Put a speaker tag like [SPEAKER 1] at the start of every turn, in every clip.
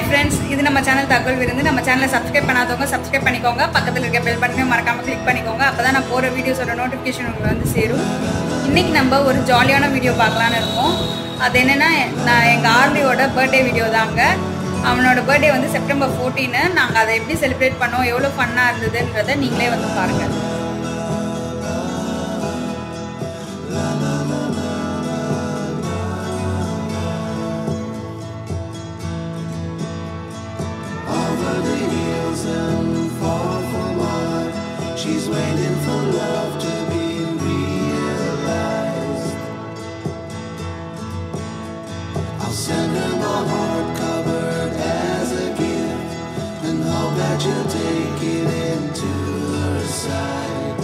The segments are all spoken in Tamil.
[SPEAKER 1] ஃப்ரெண்ட்ஸ் இது நம்ம சேனல் தகவல் விருந்து நம்ம சேனலை சப்ஸ்கிரைப் பண்ணாதவங்க சப்ஸ்கிரைப் பண்ணிக்கோங்க பக்கத்தில் இருக்க பெல் பட்டனையும் மறக்காம கிளிக் பண்ணிக்கோங்க அப்போ தான் நான் போகிற வீடியோஸோட நோட்டிஃபிகேஷன் உங்களுக்கு வந்து சேரும் இன்னைக்கு நம்ம ஒரு ஜாலியான வீடியோ பார்க்கலான்னு இருக்கோம் அது என்னென்னா நான் எங்கள் ஆர்லியோட பர்த்டே வீடியோ தாங்க அவனோட பர்த்டே வந்து செப்டம்பர் ஃபோர்டீனு நாங்கள் அதை எப்படி செலிப்ரேட் பண்ணோம் எவ்வளோ ஃபன்னாக இருந்ததுன்றதை நீங்களே வந்து பாருங்கள்
[SPEAKER 2] over the hills and far from mine. She's waiting for love to be realized. I'll send her my heart covered as a gift and hope that you'll take it into her side.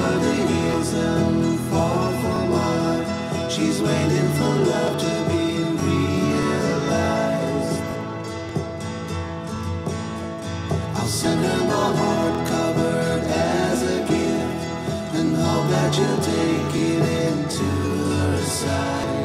[SPEAKER 2] over the hills and far from mine. She's waiting for love to be realized. I'll send her my heart covered as a gift and hope that you'll take it into her side.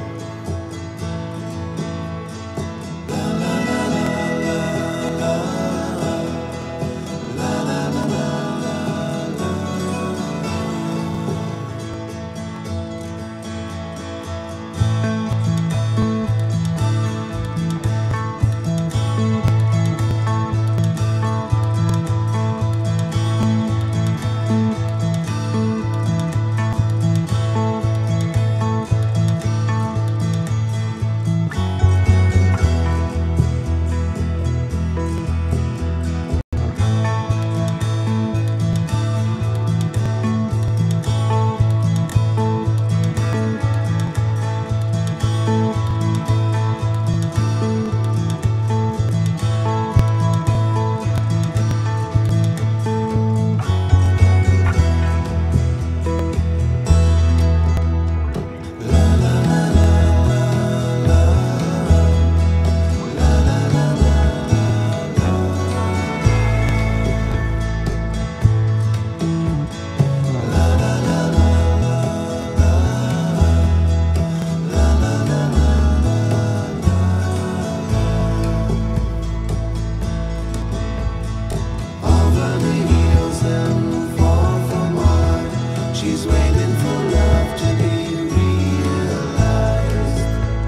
[SPEAKER 2] Over the hills and far from mine, she's waiting for love to be realized.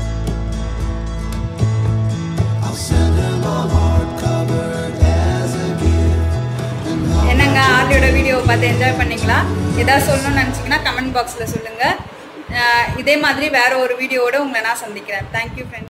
[SPEAKER 2] I'll send her my heart covered as a gift and hope
[SPEAKER 1] என்னங்க ஆர்லியோட வீடியோவை பார்த்து என்ஜாய் பண்ணிக்கலாம் ஏதாவது சொல்லணும்னு நினச்சிங்கன்னா கமெண்ட் பாக்ஸில் சொல்லுங்கள் இதே மாதிரி வேற ஒரு வீடியோவோட உங்களை நான் சந்திக்கிறேன் தேங்க்யூ ஃப்ரெண்ட்ஸ்